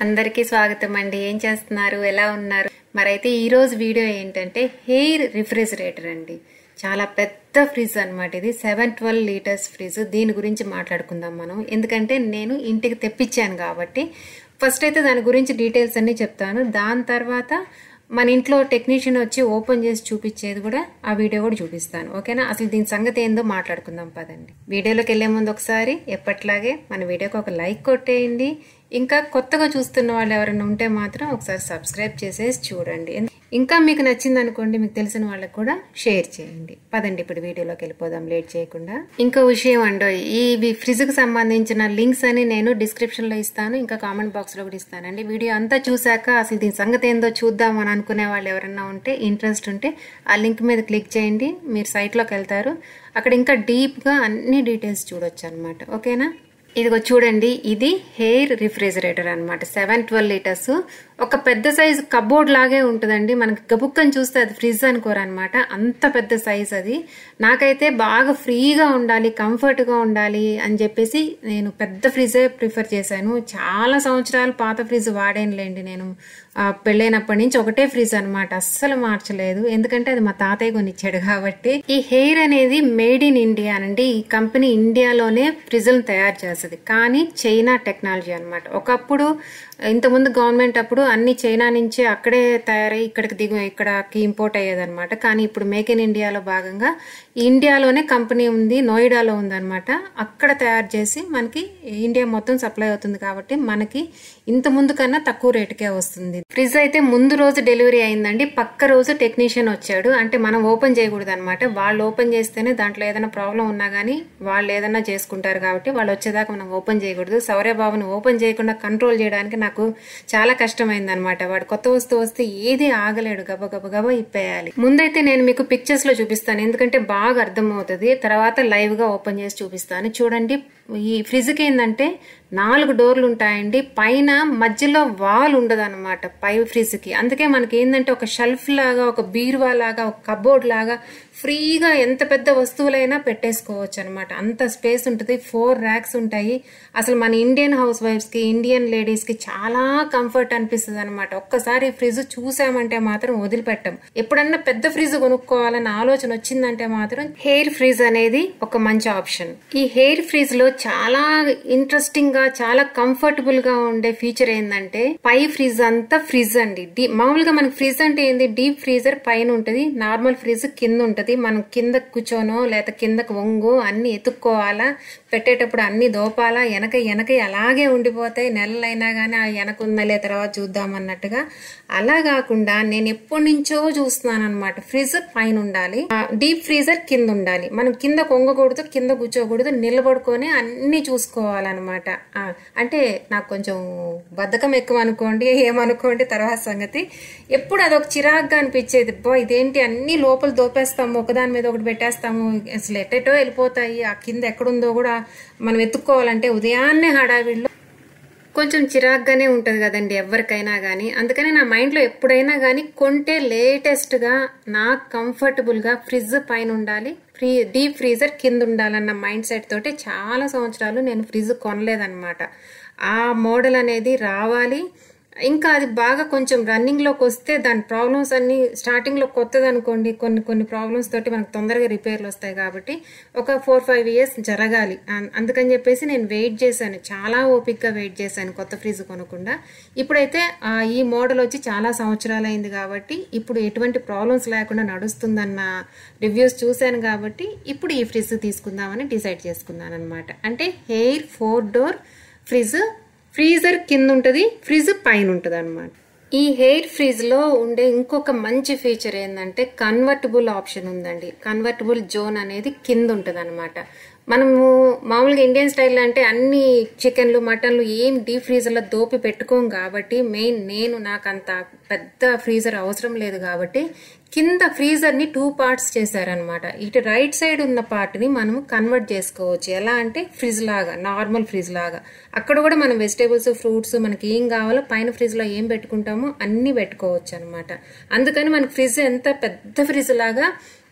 అందరికీ స్వాగతం అండి ఏం చేస్తున్నారు ఎలా ఉన్నారు మరైతే ఈ రోజు వీడియో ఏంటంటే హెయిర్ రిఫ్రిజిరేటర్ అండి చాలా పెద్ద ఫ్రిడ్జ్ అన్నమాట ఇది సెవెన్ ట్వెల్వ్ లీటర్స్ ఫ్రిడ్జ్ దీని గురించి మాట్లాడుకుందాం మనం ఎందుకంటే నేను ఇంటికి తెప్పించాను కాబట్టి ఫస్ట్ అయితే దాని గురించి డీటెయిల్స్ అన్ని చెప్తాను దాని తర్వాత మన ఇంట్లో టెక్నీషియన్ వచ్చి ఓపెన్ చేసి చూపించేది కూడా ఆ వీడియో కూడా చూపిస్తాను ఓకేనా అసలు దీని సంగతి ఏందో మాట్లాడుకుందాం పదండి వీడియోలోకి వెళ్లే ముందు ఒకసారి ఎప్పట్లాగే మన వీడియోకి ఒక లైక్ కొట్టేయండి ఇంకా కొత్తగా చూస్తున్న వాళ్ళు ఎవరైనా ఉంటే మాత్రం ఒకసారి సబ్స్క్రైబ్ చేసేసి చూడండి ఇంకా మీకు నచ్చింది అనుకోండి మీకు తెలిసిన వాళ్ళకి కూడా షేర్ చేయండి పదండి ఇప్పుడు వీడియోలోకి వెళ్ళిపోదాం లేట్ చేయకుండా ఇంకో విషయం అండో ఈ ఫ్రిడ్జ్ కి సంబంధించిన లింక్స్ అని నేను డిస్క్రిప్షన్ లో ఇస్తాను ఇంకా కామెంట్ బాక్స్ లో కూడా ఇస్తానండి వీడియో అంతా చూసాక అసలు దీని సంగతి ఏందో చూద్దాం అని అనుకునే వాళ్ళు ఎవరైనా ఉంటే ఇంట్రెస్ట్ ఉంటే ఆ లింక్ మీద క్లిక్ చేయండి మీరు సైట్ లోకి వెళ్తారు అక్కడ ఇంకా డీప్ గా అన్ని డీటెయిల్స్ చూడొచ్చు అనమాట ఓకేనా ఇదిగో చూడండి ఇది హెయిర్ రిఫ్రిజిరేటర్ అనమాట సెవెన్ ట్వెల్వ్ లీటర్స్ ఒక పెద్ద సైజు కబోర్డ్ లాగే ఉంటుందండి మనకి గబుక్కని చూస్తే అది ఫ్రిడ్జ్ అనుకోరనమాట అంత పెద్ద సైజ్ అది నాకైతే బాగా ఫ్రీగా ఉండాలి కంఫర్ట్ గా ఉండాలి అని చెప్పేసి నేను పెద్ద ఫ్రిడ్జే ప్రిఫర్ చేశాను చాలా సంవత్సరాలు పాత ఫ్రిడ్జ్ వాడేనులేండి నేను పెళ్ళైనప్పటి నుంచి ఒకటే ఫ్రిడ్జ్ అనమాట అస్సలు మార్చలేదు ఎందుకంటే అది మా తాతయ్య కొనిచ్చాడు కాబట్టి ఈ హెయిర్ అనేది మేడ్ ఇన్ ఇండియా అండి ఈ కంపెనీ ఇండియాలోనే ఫ్రిడ్జ్లను తయారు చేస్తుంది కానీ చైనా టెక్నాలజీ అనమాట ఒకప్పుడు ఇంతకుముందు గవర్నమెంట్ అప్పుడు అన్ని చైనా నుంచే అక్కడే తయారై ఇక్కడికి దిగు ఇక్కడకి ఇంపోర్ట్ అయ్యేదన్నమాట కానీ ఇప్పుడు మేక్ ఇన్ ఇండియాలో భాగంగా ఇండియాలోనే కంపెనీ ఉంది నోయిడాలో ఉందన్నమాట అక్కడ తయారు చేసి మనకి ఇండియా మొత్తం సప్లై అవుతుంది కాబట్టి మనకి ఇంత ముందు కన్నా తక్కువ రేటుకే వస్తుంది ఫ్రిడ్జ్ అయితే ముందు రోజు డెలివరీ అయిందండి పక్క రోజు టెక్నీషియన్ వచ్చాడు అంటే మనం ఓపెన్ చేయకూడదు అనమాట వాళ్ళు ఓపెన్ చేస్తేనే దాంట్లో ఏదైనా ప్రాబ్లం ఉన్నా కానీ వాళ్ళు ఏదైనా చేసుకుంటారు కాబట్టి వాళ్ళు వచ్చేదాకా మనం ఓపెన్ చేయకూడదు సౌర్యబాబుని ఓపెన్ చేయకుండా కంట్రోల్ చేయడానికి నాకు చాలా కష్టమైంది అనమాట వాడు కొత్త వస్తువు వస్తే ఏది ఆగలేడు గబ గబ గబ ఇప్పేయాలి ముందైతే నేను మీకు పిక్చర్స్ లో చూపిస్తాను ఎందుకంటే బాగా అర్థమవుతుంది తర్వాత లైవ్ గా ఓపెన్ చేసి చూపిస్తాను చూడండి ఈ ఫ్రిడ్జ్ కి ఏంటంటే నాలుగు డోర్లు ఉంటాయండి పైన మధ్యలో వాల్ ఉండదు అనమాట పై ఫ్రిడ్జ్ కి అందుకే మనకి ఏంటంటే ఒక షెల్ఫ్ లాగా ఒక బీరువా లాగా ఒక కబోర్డ్ లాగా ఫ్రీగా ఎంత పెద్ద వస్తువులైనా పెట్టేసుకోవచ్చు అనమాట అంత స్పేస్ ఉంటుంది ఫోర్ ర్యాక్స్ ఉంటాయి అసలు మన ఇండియన్ హౌస్ వైఫ్స్ కి ఇండియన్ లేడీస్ కి చాలా కంఫర్ట్ అనిపిస్తుంది అనమాట ఒక్కసారి ఫ్రిడ్జ్ చూసామంటే మాత్రం వదిలిపెట్టం ఎప్పుడన్నా పెద్ద ఫ్రిడ్జ్ కొనుక్కోవాలన్న ఆలోచన వచ్చిందంటే మాత్రం హెయిర్ ఫ్రిడ్జ్ అనేది ఒక మంచి ఆప్షన్ ఈ హెయిర్ ఫ్రిడ్జ్ లో చాలా ఇంట్రెస్టింగ్ గా చాలా కంఫర్టబుల్ గా ఉండే ఫీచర్ ఏంటంటే పై ఫ్రిడ్జ్ అంతా ఫ్రిడ్జ్ అండి డీ- మామూలుగా మనకి ఫ్రిడ్జ్ అంటే ఏంది డీప్ ఫ్రీజర్ పైన ఉంటది నార్మల్ ఫ్రిడ్జ్ కింద ఉంటది మనం కింద కూర్చోనో లేక కిందకు వంగు అన్ని ఎత్తుక్కోవాలా పెట్టేటప్పుడు అన్ని దోపాలా వెనక వెనక అలాగే ఉండిపోతాయి నెలలైనా కానీ ఆ వెనక ఉందలే తర్వాత చూద్దాం అన్నట్టుగా అలా కాకుండా నేను ఎప్పటి నుంచో చూస్తున్నాను అనమాట ఫ్రిడ్జ్ పైన ఉండాలి డీప్ ఫ్రీజర్ కింద ఉండాలి మనం కింద కొంగకూడదు కింద కూర్చోకూడదు నిలబడుకొని అన్ని చూసుకోవాలన్నమాట ఆ, అంటే నాకు కొంచెం బద్ధకం ఎక్కువ అనుకోండి ఏమనుకోండి తర్వాత సంగతి ఎప్పుడు అదొక చిరాగ్గా అనిపించేది బో ఇదేంటి అన్ని లోపల దోపేస్తాము ఒకదాని మీద ఒకటి పెట్టేస్తాము అసలు ఎట్టెటో వెళ్ళిపోతాయి ఆ కింద ఎక్కడుందో కూడా మనం ఎత్తుక్కోవాలంటే ఉదయాన్నే హడావిడిలో కొంచెం చిరాగ్గానే ఉంటుంది కదండి ఎవరికైనా కానీ అందుకని నా మైండ్లో ఎప్పుడైనా కానీ కొంటే లేటెస్ట్గా నాకు కంఫర్టబుల్గా ఫ్రిడ్జ్ పైన ఉండాలి ఫ్రీ డీప్ ఫ్రీజర్ కింద ఉండాలన్న మైండ్ సెట్ తోటి చాలా సంవత్సరాలు నేను ఫ్రిడ్జ్ కొనలేదన్నమాట ఆ మోడల్ అనేది రావాలి ఇంకా అది బాగా కొంచెం రన్నింగ్లోకి వస్తే దాని ప్రాబ్లమ్స్ అన్ని స్టార్టింగ్లో కొత్తది అనుకోండి కొన్ని కొన్ని ప్రాబ్లమ్స్ తోటి మనకు తొందరగా రిపేర్లు వస్తాయి కాబట్టి ఒక ఫోర్ ఫైవ్ ఇయర్స్ జరగాలి అం- అందుకని చెప్పేసి నేను వెయిట్ చేశాను చాలా ఓపిక్గా వెయిట్ చేశాను కొత్త ఫ్రిడ్జ్ కొనకుండా ఇప్పుడైతే ఆ, ఈ మోడల్ వచ్చి చాలా సంవత్సరాలు అయింది కాబట్టి ఇప్పుడు ఎటువంటి ప్రాబ్లమ్స్ లేకుండా నడుస్తుందన్న రివ్యూస్ చూశాను కాబట్టి ఇప్పుడు ఈ ఫ్రిడ్జ్ తీసుకుందామని డిసైడ్ చేసుకున్నాను అనమాట అంటే Haier four door fridge freezer కింద ఉంటుంది ఫ్రిడ్జ్ పైన ఉంటుంది అనమాట ఈ హెయిర్ ఫ్రిడ్జ్ లో ఉండే ఇంకొక మంచి ఫీచర్ ఏంటంటే కన్వర్టబుల్ ఆప్షన్ ఉందండి కన్వర్టబుల్ జోన్ అనేది కింద ఉంటుంది అనమాట మనము మామూలుగా ఇండియన్ స్టైల్ అంటే అన్ని చికెన్లు మటన్లు ఏం డీప్ ఫ్రీజర్లో దోపి పెట్టుకోం కాబట్టి మెయిన్ నేను నాకు అంత పెద్ద ఫ్రీజర్ అవసరం లేదు కాబట్టి కింద ఫ్రీజర్ ని టూ పార్ట్స్ చేశారనమాట ఇటు రైట్ సైడ్ ఉన్న పార్ట్ ని మనం కన్వర్ట్ చేసుకోవచ్చు ఎలా అంటే ఫ్రిడ్జ్ లాగా నార్మల్ ఫ్రిడ్జ్ లాగా అక్కడ కూడా మనం వెజిటేబుల్స్ ఫ్రూట్స్ మనకి ఏం కావాలో పైన ఫ్రిడ్జ్ లో ఏం పెట్టుకుంటామో అన్ని పెట్టుకోవచ్చు అనమాట అందుకని మనకి ఫ్రిడ్జ్ ఎంత పెద్ద ఫ్రిడ్జ్ లాగా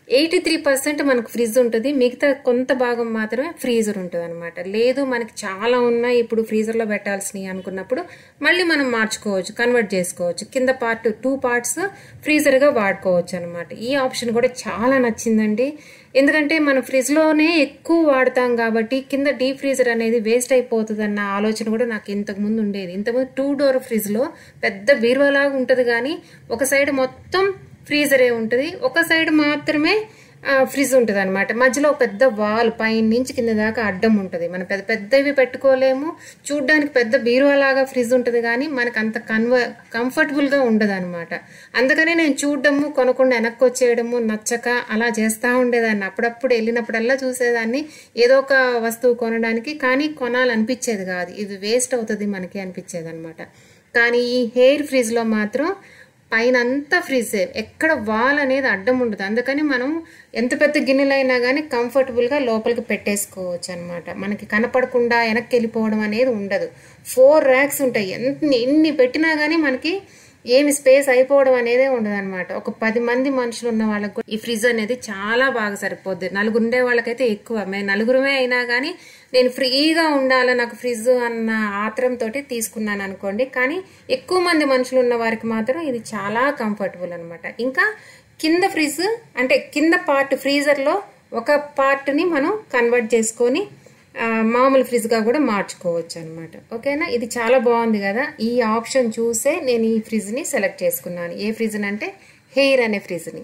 ఎయిటీ త్రీ పర్సెంట్ మనకు ఫ్రిడ్జ్ ఉంటుంది మిగతా కొంత భాగం మాత్రమే ఫ్రీజర్ ఉంటుంది అనమాట లేదు మనకి చాలా ఉన్నాయి ఇప్పుడు ఫ్రీజర్లో పెట్టాల్సినవి అనుకున్నప్పుడు మళ్ళీ మనం మార్చుకోవచ్చు కన్వర్ట్ చేసుకోవచ్చు కింద పార్ట్ టూ పార్ట్స్ ఫ్రీజర్గా వాడుకోవచ్చు అనమాట ఈ ఆప్షన్ కూడా చాలా నచ్చిందండి ఎందుకంటే మనం ఫ్రిడ్జ్లోనే ఎక్కువ వాడతాం కాబట్టి కింద డీప్ ఫ్రీజర్ అనేది వేస్ట్ అయిపోతుంది అన్న ఆలోచన కూడా నాకు ఇంతకు ముందు ఉండేది ఇంతకుముందు టూ డోర్ ఫ్రిడ్జ్లో పెద్ద బీరువాలాగా ఉంటుంది కానీ ఒక సైడ్ మొత్తం ఫ్రీజరే ఉంటుంది ఒక సైడ్ మాత్రమే ఫ్రిడ్జ్ ఉంటుంది అనమాట మధ్యలో ఒక పెద్ద వాల్ పైన నుంచి కింద దాకా అడ్డం ఉంటుంది మనం పెద్ద పెద్దవి పెట్టుకోలేము చూడ్డానికి పెద్ద బీరువాలాగా ఫ్రిడ్జ్ ఉంటుంది కానీ మనకు అంత కన్వ కంఫర్టబుల్గా ఉండదు అనమాట అందుకనే నేను చూడడము కొనకుండా వెనక్కి వచ్చేయడము నచ్చక అలా చేస్తూ ఉండేదాన్ని అప్పుడప్పుడు వెళ్ళినప్పుడల్లా చూసేదాన్ని ఏదో ఒక వస్తువు కొనడానికి కానీ కొనాలనిపించేది కాదు ఇది వేస్ట్ అవుతుంది మనకి అనిపించేది అనమాట కానీ ఈ హెయిర్ ఫ్రిడ్జ్లో మాత్రం పైన అంతా ఫ్రిడ్జే ఎక్కడ వాల్ అనేది అడ్డం ఉండదు అందుకని మనం ఎంత పెద్ద గిన్నెలైనా కానీ కంఫర్టబుల్గా లోపలికి పెట్టేసుకోవచ్చు అనమాట మనకి కనపడకుండా వెనక్కి వెళ్ళిపోవడం అనేది ఉండదు ఫోర్ ర్యాక్స్ ఉంటాయి ఎంత ఎన్ని పెట్టినా కానీ మనకి ఏమి స్పేస్ అయిపోవడం అనేదే ఉండదు అనమాట ఒక పది మంది మనుషులు ఉన్న వాళ్ళకి కూడా ఈ ఫ్రిడ్జ్ అనేది చాలా బాగా సరిపోద్ది నలుగురు ఉండే వాళ్ళకైతే ఎక్కువ మేము నలుగురమే అయినా కానీ నేను ఫ్రీగా ఉండాలి నాకు ఫ్రిడ్జ్ అన్న ఆత్రంతో తీసుకున్నాను అనుకోండి కానీ ఎక్కువ మంది మనుషులు ఉన్న వారికి మాత్రం ఇది చాలా కంఫర్టబుల్ అనమాట ఇంకా కింద ఫ్రిడ్జ్ అంటే కింద పార్ట్ ఫ్రీజర్లో ఒక పార్ట్ని మనం కన్వర్ట్ చేసుకొని మామూలు ఫ్రిడ్జ్గా కూడా మార్చుకోవచ్చు అనమాట ఓకేనా ఇది చాలా బాగుంది కదా ఈ ఆప్షన్ చూసే నేను ఈ ఫ్రిడ్జ్ని సెలెక్ట్ చేసుకున్నాను ఏ ఫ్రిడ్జ్ అంటే హెయిర్ అనే ఫ్రిడ్జ్ని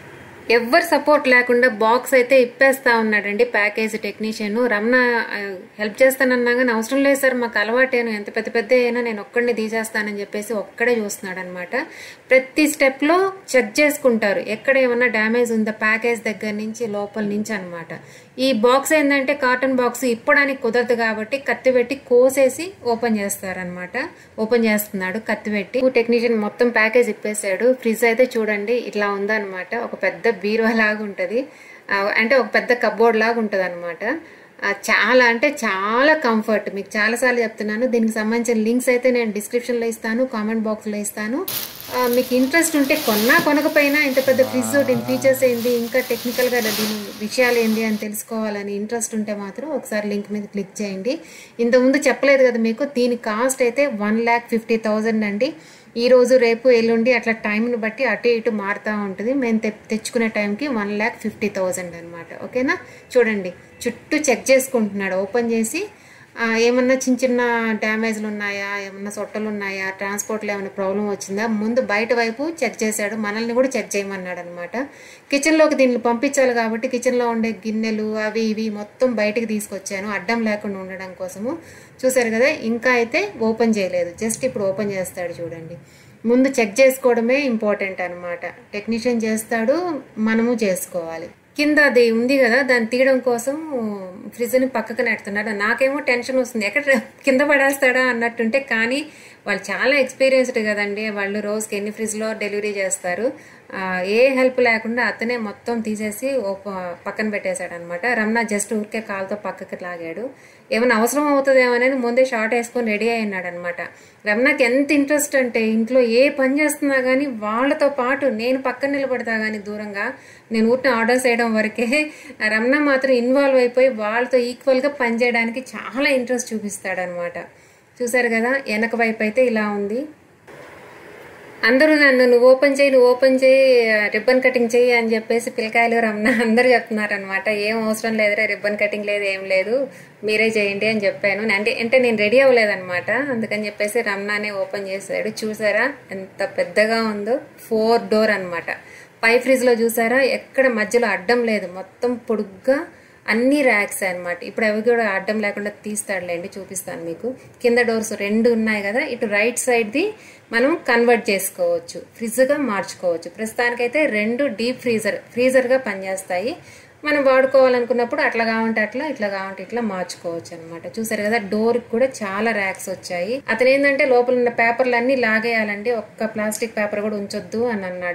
ఎవ్వరు సపోర్ట్ లేకుండా బాక్స్ అయితే ఇప్పేస్తా ఉన్నాడండి ప్యాకేజ్ టెక్నీషియన్ రమణ హెల్ప్ చేస్తానన్నా కానీ అవసరం లేదు సార్ మాకు అలవాటేను ఎంత పెద్ద పెద్ద అయినా నేను ఒక్కడిని తీసేస్తానని చెప్పేసి ఒక్కడే చూస్తున్నాడు అనమాట ప్రతి స్టెప్లో చెక్ చేసుకుంటారు ఎక్కడ ఏమన్నా డ్యామేజ్ ఉందా ప్యాకేజ్ దగ్గర నుంచి లోపల నుంచి అనమాట ఈ బాక్స్ ఏంటంటే కాటన్ బాక్స్ ఇప్పడానికి కుదరదు కాబట్టి కత్తి పెట్టి కోసేసి ఓపెన్ చేస్తారనమాట ఓపెన్ చేస్తున్నాడు కత్తి పెట్టి టెక్నీషియన్ మొత్తం ప్యాకేజ్ ఇప్పేసాడు ఫ్రిడ్జ్ అయితే చూడండి ఇట్లా ఉందన్నమాట ఒక పెద్ద బీరువా లాగా ఉంటుంది అంటే ఒక పెద్ద కబోర్డ్ లాగా ఉంటుంది అనమాట చాలా అంటే చాలా కంఫర్ట్ మీకు చాలాసార్లు చెప్తున్నాను దీనికి సంబంధించిన లింక్స్ అయితే నేను డిస్క్రిప్షన్లో ఇస్తాను కామెంట్ బాక్స్లో ఇస్తాను మీకు ఇంట్రెస్ట్ ఉంటే కొన్నా కొనకపోయినా ఇంత పెద్ద ఫ్రిడ్జ్ దీని ఫీచర్స్ ఏంటి ఇంకా టెక్నికల్గా దీని విషయాలు ఏంటి అని తెలుసుకోవాలని ఇంట్రెస్ట్ ఉంటే మాత్రం ఒకసారి లింక్ మీద క్లిక్ చేయండి ఇంతకుముందు చెప్పలేదు కదా మీకు దీని కాస్ట్ అయితే వన్ ల్యాక్ ఫిఫ్టీ థౌజండ్ అండి ఈ రోజు రేపు ఎల్లుండి అట్లా టైంని బట్టి అటు ఇటు మారుతూ ఉంటుంది మేము తె తెచ్చుకునే టైంకి వన్ ల్యాక్ ఫిఫ్టీ థౌజండ్ అనమాట ఓకేనా చూడండి చుట్టూ చెక్ చేసుకుంటున్నాడు ఓపెన్ చేసి ఏమన్నా చిన్న చిన్న డ్యామేజ్లు ఉన్నాయా ఏమన్నా సొట్టలు ఉన్నాయా ట్రాన్స్పోర్ట్లో ఏమైనా ప్రాబ్లం వచ్చిందా ముందు బయట వైపు చెక్ చేశాడు మనల్ని కూడా చెక్ చేయమన్నాడు అనమాట కిచెన్లోకి దీన్ని పంపించాలి కాబట్టి కిచెన్లో ఉండే గిన్నెలు అవి ఇవి మొత్తం బయటికి తీసుకొచ్చాను అడ్డం లేకుండా ఉండడం కోసము చూసారు కదా ఇంకా అయితే ఓపెన్ చేయలేదు జస్ట్ ఇప్పుడు ఓపెన్ చేస్తాడు చూడండి ముందు చెక్ చేసుకోవడమే ఇంపార్టెంట్ అనమాట టెక్నీషియన్ చేస్తాడు మనము చేసుకోవాలి కింద అది ఉంది కదా దాన్ని తీయడం కోసం ఫ్రిడ్జ్ని పక్కకు నెడుతున్నాడు నాకేమో టెన్షన్ వస్తుంది ఎక్కడ కింద పడేస్తాడా అన్నట్టుంటే కానీ వాళ్ళు చాలా ఎక్స్పీరియన్స్డ్ కదండి వాళ్ళు రోజుకి ఎన్ని ఫ్రిడ్జ్లో డెలివరీ చేస్తారు ఏ హెల్ప్ లేకుండా అతనే మొత్తం తీసేసి ఓ పక్కన పెట్టేశాడు అనమాట రమణ జస్ట్ ఊరికే కాలుతో పక్కకి లాగాడు ఏమైనా అవసరం అవుతుందేమోనని ముందే షార్ట్ వేసుకొని రెడీ అయినాడు అనమాట రమణకి ఎంత ఇంట్రెస్ట్ అంటే ఇంట్లో ఏ పని చేస్తున్నా కానీ వాళ్ళతో పాటు నేను పక్కన నిలబడతా కానీ దూరంగా నేను ఊరిని ఆర్డర్స్ చేయడం వరకే రమణ మాత్రం ఇన్వాల్వ్ అయిపోయి వాళ్ళతో ఈక్వల్గా పనిచేయడానికి చాలా ఇంట్రెస్ట్ చూపిస్తాడనమాట చూసారు కదా వెనక వైపు అయితే ఇలా ఉంది అందరూ నన్ను నువ్వు ఓపెన్ చేయి నువ్వు ఓపెన్ చేయి రిబ్బన్ కటింగ్ చేయి అని చెప్పేసి పిల్లకాయలు రమణ అందరు చెప్తున్నారు అనమాట ఏం అవసరం లేదురా రిబ్బన్ కటింగ్ లేదు ఏం లేదు మీరే చేయండి అని చెప్పాను అంటే అంటే నేను రెడీ అవ్వలేదన్నమాట అందుకని చెప్పేసి రమణానే ఓపెన్ చేశాడు చూసారా ఎంత పెద్దగా ఉందో ఫోర్ డోర్ అనమాట పై ఫ్రిడ్జ్లో చూసారా ఎక్కడ మధ్యలో అడ్డం లేదు మొత్తం పొడుగ్గా అన్ని ర్యాక్స్ అనమాట ఇప్పుడు అవి కూడా అడ్డం లేకుండా తీస్తాడులేండి చూపిస్తాను మీకు కింద డోర్స్ రెండు ఉన్నాయి కదా ఇటు రైట్ సైడ్ది మనం కన్వర్ట్ చేసుకోవచ్చు ఫ్రిడ్జ్గా మార్చుకోవచ్చు ప్రస్తుతానికైతే రెండు డీప్ ఫ్రీజర్ ఫ్రీజర్గా పనిచేస్తాయి మనం వాడుకోవాలనుకున్నప్పుడు అట్లా కావంటే అట్లా ఇట్లా కావంటే ఇట్లా మార్చుకోవచ్చు అనమాట చూసారు కదా డోర్ కూడా చాలా ర్యాక్స్ వచ్చాయి అతను ఏంటంటే లోపల ఉన్న పేపర్లు అన్ని లాగేయాలండి ఒక్క ప్లాస్టిక్ పేపర్ కూడా ఉంచొద్దు అని అన్నాడు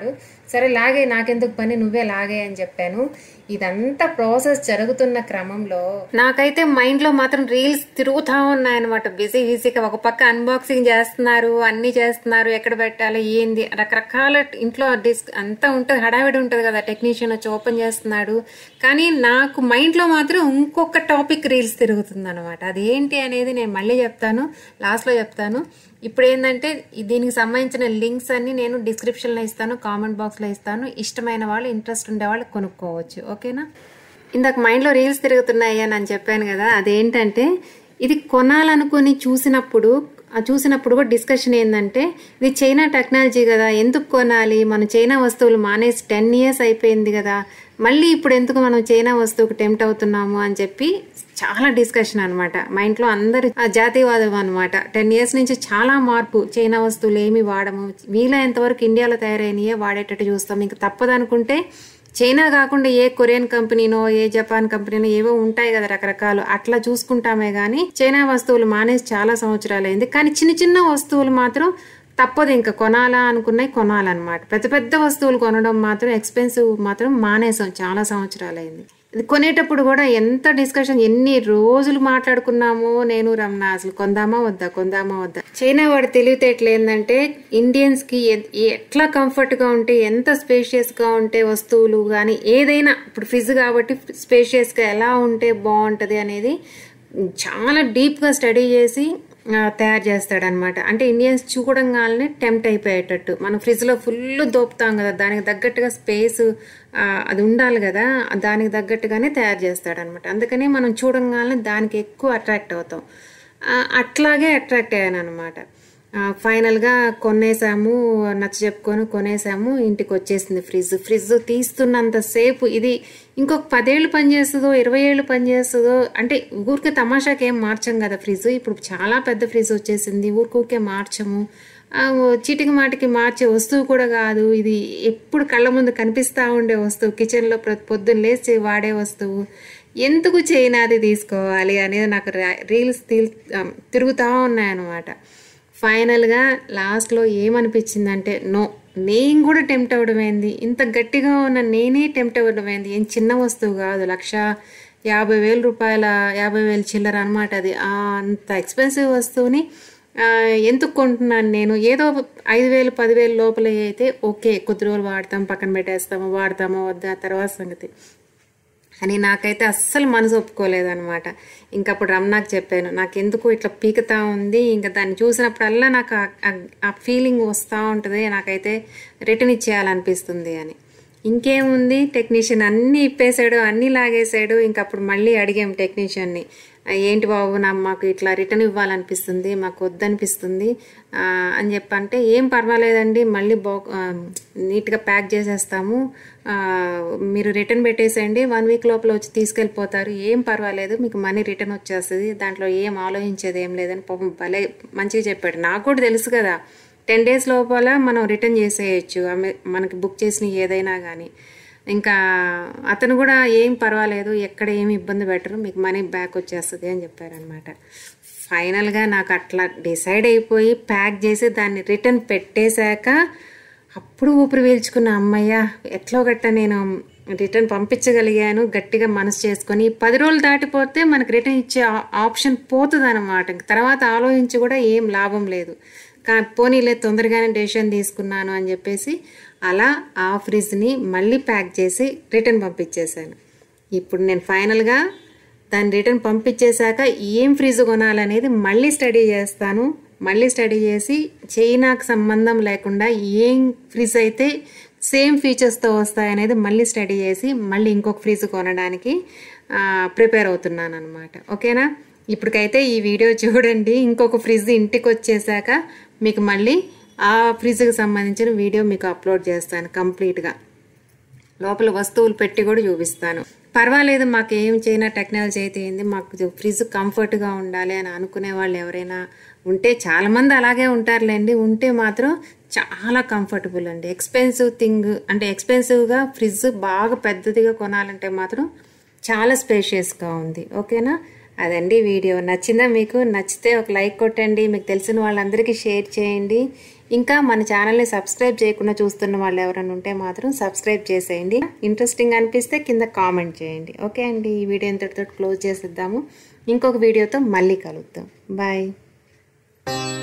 సరే లాగే నాకెందుకు పని నువ్వే లాగే అని చెప్పాను ఇదంతా ప్రాసెస్ జరుగుతున్న క్రమంలో నాకైతే మైండ్ లో మాత్రం రీల్స్ తిరుగుతా ఉన్నాయన్నమాట బిజీ బిజీగా ఒక పక్క అన్బాక్సింగ్ చేస్తున్నారు అన్ని చేస్తున్నారు ఎక్కడ పెట్టాలి ఏంది రకరకాల ఇంట్లో డిస్క్ అంతా ఉంటుంది హడావిడి ఉంటుంది కదా టెక్నీషియన్ వచ్చి ఓపెన్ చేస్తున్నాడు కానీ నాకు మైండ్ లో మాత్రం ఇంకొక టాపిక్ రీల్స్ తిరుగుతుంది అనమాట అదేంటి అనేది నేను మళ్ళీ చెప్తాను లాస్ట్ లో చెప్తాను ఇప్పుడు ఏంటంటే ఈ దీనికి సంబంధించిన లింక్స్ అన్ని నేను డిస్క్రిప్షన్ లో ఇస్తాను కామెంట్ బాక్స్ లో ఇస్తాను ఇష్టమైన వాళ్ళు ఇంట్రెస్ట్ ఉండే వాళ్ళు కొనుక్కోవచ్చు ఓకేనా ఇందాక మైండ్ లో రీల్స్ తిరుగుతున్నాయి అని అని చెప్పాను కదా అదేంటంటే ఇది కొనాలనుకుని చూసినప్పుడు ఆ చూసినప్పుడు కూడా డిస్కషన్ ఏంటంటే ఇది చైనా టెక్నాలజీ కదా ఎందుకు కొనాలి మనం చైనా వస్తువులు మానేసి టెన్ ఇయర్స్ అయిపోయింది కదా మళ్ళీ ఇప్పుడు ఎందుకు మనం చైనా వస్తువుకు టెంప్ట్ అవుతున్నాము అని చెప్పి చాలా డిస్కషన్ అనమాట మా ఇంట్లో అందరు ఆ జాతీయవాదం అనమాట టెన్ ఇయర్స్ నుంచి చాలా మార్పు చైనా వస్తువులు ఏమి వాడము వీలైనంత వరకు ఇండియాలో తయారైనయే వాడేటట్టు చూస్తాం ఇంకా తప్పదనుకుంటే చైనా కాకుండా ఏ కొరియన్ కంపెనీనో ఏ జపాన్ కంపెనీనో ఏవో ఉంటాయి కదా రకరకాలు అట్లా చూసుకుంటామే గానీ చైనా వస్తువులు మానేసి చాలా సంవత్సరాలు అయింది కానీ చిన్న చిన్న వస్తువులు మాత్రం తప్పదు ఇంకా కొనాలా అనుకున్నాయి కొనాలన్నమాట పెద్ద పెద్ద వస్తువులు కొనడం మాత్రం ఎక్స్పెన్సివ్ మాత్రం మానేసాం చాలా సంవత్సరాలు అయింది ఇది కొనేటప్పుడు కూడా ఎంత డిస్కషన్ ఎన్ని రోజులు మాట్లాడుకున్నామో నేను రమణ అసలు కొందామా వద్దా కొందామా వద్దా చైనా వాడి తెలివితేటలు ఏంటంటే ఇండియన్స్ కి ఎ- ఎట్లా కంఫర్ట్ గా ఉంటే ఎంత స్పేషియస్ గా ఉంటే వస్తువులు కానీ ఏదైనా ఇప్పుడు ఫ్రిడ్జ్ కాబట్టి స్పేషియస్ గా ఎలా ఉంటే బాగుంటది అనేది చాలా డీప్ గా స్టడీ చేసి ఆ, తయారు చేస్తాడనమాట అంటే ఇండియన్స్ చూడంగానే టెంప్ట్ అయిపోయేటట్టు మనం ఫ్రిడ్జ్ లో ఫుల్ దోపుతాం కదా దానికి తగ్గట్టుగా స్పేస్ అది ఉండాలి కదా దానికి తగ్గట్టుగానే తయారు చేస్తాడనమాట అందుకని మనం చూడంగానే దానికి ఎక్కువ అట్రాక్ట్ అవుతాం ఆ, అట్లాగే అట్రాక్ట్ అయ్యాను అనమాట ఫైనల్గా కొనేసాము నచ్చ చెప్పుకొని కొనేసాము ఇంటికి వచ్చేసింది ఫ్రిడ్జ్ ఫ్రిడ్జ్ తీస్తున్నంతసేపు ఇది ఇంకొక పదేళ్ళు పనిచేస్తుందో ఇరవై ఏళ్ళు పనిచేస్తుందో అంటే ఊరికే తమాషాకి ఏం మార్చం కదా ఫ్రిడ్జ్ ఇప్పుడు చాలా పెద్ద ఫ్రిడ్జ్ వచ్చేసింది ఊరికే మార్చము ఆ, ఓ చీటికి మాటికి మార్చే వస్తువు కూడా కాదు ఇది ఎప్పుడు కళ్ళ ముందు కనిపిస్తూ ఉండే వస్తువు కిచెన్లో ప్రతి పొద్దున్న లేచి వాడే వస్తువు ఎందుకు చైనాది తీసుకోవాలి అనేది నాకు రా- రీల్స్ తీ- ఆ, తిరుగుతూ ఉన్నాయన్నమాట ఫైనల్గా లాస్ట్లో ఏమనిపించిందంటే నో నేను కూడా టెంప్ట్ అవ్వడమైంది ఇంత గట్టిగా ఉన్న నేనే టెంప్ట్ అవ్వడమైంది ఏం చిన్న వస్తువు కాదు లక్ష యాభై వేల రూపాయల యాభై వేల చిల్లర అనమాట అది ఆ అంత ఎక్స్పెన్సివ్ వస్తువుని ఆ, ఎందుకు కొంటున్నాను నేను ఏదో ఐదు వేలు పదివేలు లోపల అయితే ఓకే కొద్ది రోజులు వాడతాం పక్కన పెట్టేస్తాము వాడతామో వద్దా తర్వాత సంగతి అని నాకైతే అస్సలు మనసు ఒప్పుకోలేదన్నమాట ఇంకా అప్పుడు రమణాకి చెప్పాను నాకు ఎందుకు ఇట్లా పీకుతా ఉంది ఇంకా దాన్ని చూసినప్పుడల్లా నాకు ఆ- ఆ- ఆ ఫీలింగ్ వస్తూ ఉంటుంది నాకైతే రిటర్న్ ఇచ్చేయాలనిపిస్తుంది అని ఇంకేముంది టెక్నీషియన్ అన్నీ ఇప్పేశాడు అన్నీ లాగేశాడు ఇంకా అప్పుడు మళ్ళీ అడిగాం టెక్నీషియన్ని "ఆ, ఏంటి బాబు నా మాకు ఇట్లా రిటర్న్ ఇవ్వాలనిపిస్తుంది మాకు వద్దనిపిస్తుంది ఆ, అని చెప్పంటే ఏం పర్వాలేదండి మళ్ళీ బా ఆ, నీట్గా ప్యాక్ చేసేస్తాము ఆ, మీరు రిటర్న్ పెట్టేసేయండి వన్ వీక్ లోపల వచ్చి తీసుకెళ్ళిపోతారు ఏం పర్వాలేదు మీకు మనీ రిటర్న్ వచ్చేస్తుంది దాంట్లో ఏం ఆలోచించేది ఏం లేదని పాపం భలే మంచిగా చెప్పాడు నాకు కూడా తెలుసు కదా టెన్ డేస్ లోపల మనం రిటర్న్ చేసేయచ్చు ఆమె మనకి బుక్ చేసిన ఏదైనా కానీ ఇంకా అతను కూడా ఏం పర్వాలేదు ఎక్కడ ఏమి ఇబ్బంది పెట్టరు మీకు మనీ బ్యాక్ వచ్చేస్తుంది అని చెప్పారనమాట ఫైనల్గా నాకు అట్లా డిసైడ్ అయిపోయి ప్యాక్ చేసి దాన్ని రిటర్న్ పెట్టేశాక అప్పుడు ఊపిరి పీల్చుకున్న అమ్మయ్య ఎట్లో గట్ట నేను రిటర్న్ పంపించగలిగాను గట్టిగా మనసు చేసుకొని పది రోజులు దాటిపోతే మనకు రిటర్న్ ఇచ్చే ఆ- ఆప్షన్ పోతుంది అనమాట తర్వాత ఆలోచించి కూడా ఏం లాభం లేదు కా పోనీలే తొందరగానే డెసిషన్ తీసుకున్నాను అని చెప్పేసి అలా ఆ ఫ్రిడ్జ్ని మళ్ళీ ప్యాక్ చేసి రిటర్న్ పంపించేశాను ఇప్పుడు నేను ఫైనల్గా దాన్ని రిటర్న్ పంపించేశాక ఏం ఫ్రిడ్జ్ కొనాలనేది మళ్ళీ స్టడీ చేస్తాను మళ్ళీ స్టడీ చేసి చైనాకు సంబంధం లేకుండా ఏం ఫ్రిడ్జ్ అయితే సేమ్ ఫీచర్స్తో వస్తాయనేది మళ్ళీ స్టడీ చేసి మళ్ళీ ఇంకొక ఫ్రిడ్జ్ కొనడానికి ప్రిపేర్ అవుతున్నాను అనమాట ఓకేనా ఇప్పటికైతే ఈ వీడియో చూడండి ఇంకొక ఫ్రిడ్జ్ ఇంటికి వచ్చేసాక మీకు మళ్ళీ ఆ ఫ్రిడ్జ్కి సంబంధించిన వీడియో మీకు అప్లోడ్ చేస్తాను కంప్లీట్గా లోపల వస్తువులు పెట్టి కూడా చూపిస్తాను పర్వాలేదు మాకు ఏం చేయనా టెక్నాలజీ అయితే ఏంది మాకు ఫ్రిడ్జ్ కంఫర్ట్గా ఉండాలి అని అనుకునే వాళ్ళు ఎవరైనా ఉంటే చాలామంది అలాగే ఉంటారులేండి ఉంటే మాత్రం చాలా కంఫర్టబుల్ అండి ఎక్స్పెన్సివ్ థింగ్ అంటే ఎక్స్పెన్సివ్గా ఫ్రిడ్జ్ బాగా పెద్దదిగా కొనాలంటే మాత్రం చాలా స్పేషియస్గా ఉంది ఓకేనా అదండి వీడియో నచ్చిందా మీకు నచ్చితే ఒక లైక్ కొట్టండి మీకు తెలిసిన వాళ్ళందరికీ షేర్ చేయండి ఇంకా మన ఛానల్ని సబ్స్క్రైబ్ చేయకుండా చూస్తున్న వాళ్ళు ఎవరైనా ఉంటే మాత్రం సబ్స్క్రైబ్ చేసేయండి ఇంట్రెస్టింగ్ అనిపిస్తే కింద కామెంట్ చేయండి ఓకే అండి ఈ వీడియో ఇంతటితో క్లోజ్ చేసేద్దాము ఇంకొక వీడియోతో మళ్ళీ కలుద్దాం బాయ్